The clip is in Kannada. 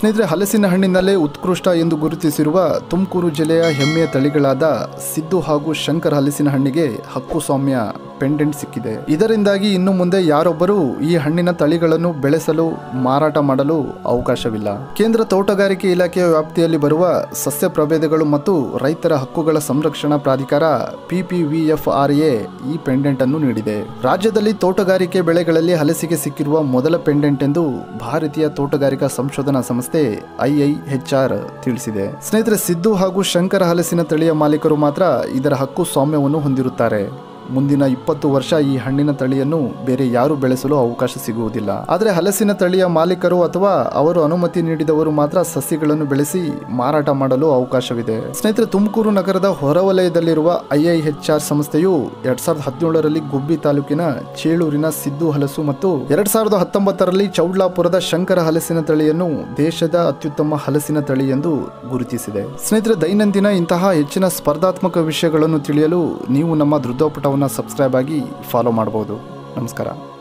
ಸ್ನೇಹಿತರೆ ಹಲಸಿನ ಹಣ್ಣಿನಲ್ಲೇ ಉತ್ಕೃಷ್ಟ ಎಂದು ಗುರುತಿಸಿರುವ ತುಮಕೂರು ಜಿಲ್ಲೆಯ ಹೆಮ್ಮೆಯ ತಳಿಗಳಾದ ಸಿದ್ದು ಹಾಗೂ ಶಂಕರ್ ಹಲಸಿನ ಹಣ್ಣಿಗೆ ಹಕ್ಕುಸ್ವಾಮ್ಯ ಪೆಂಡೆಂಟ್ ಸಿಕ್ಕಿದೆ ಇದರಿಂದಾಗಿ ಇನ್ನು ಮುಂದೆ ಯಾರೊಬ್ಬರೂ ಈ ಹಣ್ಣಿನ ತಳಿಗಳನ್ನು ಬೆಳೆಸಲು ಮಾರಾಟ ಮಾಡಲು ಅವಕಾಶವಿಲ್ಲ ಕೇಂದ್ರ ತೋಟಗಾರಿಕೆ ಇಲಾಖೆಯ ವ್ಯಾಪ್ತಿಯಲ್ಲಿ ಬರುವ ಸಸ್ಯ ಪ್ರಭೇದಗಳು ಮತ್ತು ರೈತರ ಹಕ್ಕುಗಳ ಸಂರಕ್ಷಣಾ ಪ್ರಾಧಿಕಾರ ಪಿಪಿವಿಎಫ್ಆರ್ಎ ಈ ಪೆಂಡೆಂಟ್ ಅನ್ನು ನೀಡಿದೆ ರಾಜ್ಯದಲ್ಲಿ ತೋಟಗಾರಿಕೆ ಬೆಳೆಗಳಲ್ಲಿ ಹಲಸಿಗೆ ಸಿಕ್ಕಿರುವ ಮೊದಲ ಪೆಂಡೆಂಟ್ ಎಂದು ಭಾರತೀಯ ತೋಟಗಾರಿಕಾ ಸಂಶೋಧನಾ ಸಂಸ್ಥೆ ಐಐಎಚ್ಆರ್ ತಿಳಿಸಿದೆ ಸ್ನೇಹಿತರೆ ಸಿದ್ದು ಹಾಗೂ ಶಂಕರ ಹಲಸಿನ ತಳಿಯ ಮಾಲೀಕರು ಮಾತ್ರ ಇದರ ಹಕ್ಕು ಸ್ವಾಮ್ಯವನ್ನು ಹೊಂದಿರುತ್ತಾರೆ ಮುಂದಿನ ಇಪ್ಪತ್ತು ವರ್ಷ ಈ ಹಣ್ಣಿನ ತಳಿಯನ್ನು ಬೇರೆ ಯಾರು ಬೆಳೆಸಲು ಅವಕಾಶ ಸಿಗುವುದಿಲ್ಲ ಆದರೆ ಹಲಸಿನ ತಳಿಯ ಮಾಲೀಕರು ಅಥವಾ ಅವರು ಅನುಮತಿ ನೀಡಿದವರು ಮಾತ್ರ ಸಸಿಗಳನ್ನು ಬೆಳೆಸಿ ಮಾರಾಟ ಮಾಡಲು ಅವಕಾಶವಿದೆ ಸ್ನೇಹಿತರೆ ತುಮಕೂರು ನಗರದ ಹೊರವಲಯದಲ್ಲಿರುವ ಐಐಎಚ್ಆರ್ ಸಂಸ್ಥೆಯು ಎರಡ್ ಸಾವಿರದ ಹದಿನೇಳರಲ್ಲಿ ಗುಬ್ಬಿ ತಾಲೂಕಿನ ಚೇಳೂರಿನ ಸಿದ್ದು ಹಲಸು ಮತ್ತು ಎರಡ್ ಸಾವಿರದ ಹತ್ತೊಂಬತ್ತರಲ್ಲಿ ಚೌಡ್ಲಾಪುರದ ಶಂಕರ ಹಲಸಿನ ತಳಿಯನ್ನು ದೇಶದ ಅತ್ಯುತ್ತಮ ಹಲಸಿನ ತಳಿ ಎಂದು ಗುರುತಿಸಿದೆ ಸ್ನೇಹಿತರೆ ದೈನಂದಿನ ಇಂತಹ ಹೆಚ್ಚಿನ ಸ್ಪರ್ಧಾತ್ಮಕ ವಿಷಯಗಳನ್ನು ತಿಳಿಯಲು ನೀವು ನಮ್ಮ ಧೃತೋಪಟವನ್ನು ಸಬ್ಸ್ಕ್ರೈಬ್ ಆಗಿ ಫಾಲೋ ಮಾಡಬಹುದು ನಮಸ್ಕಾರ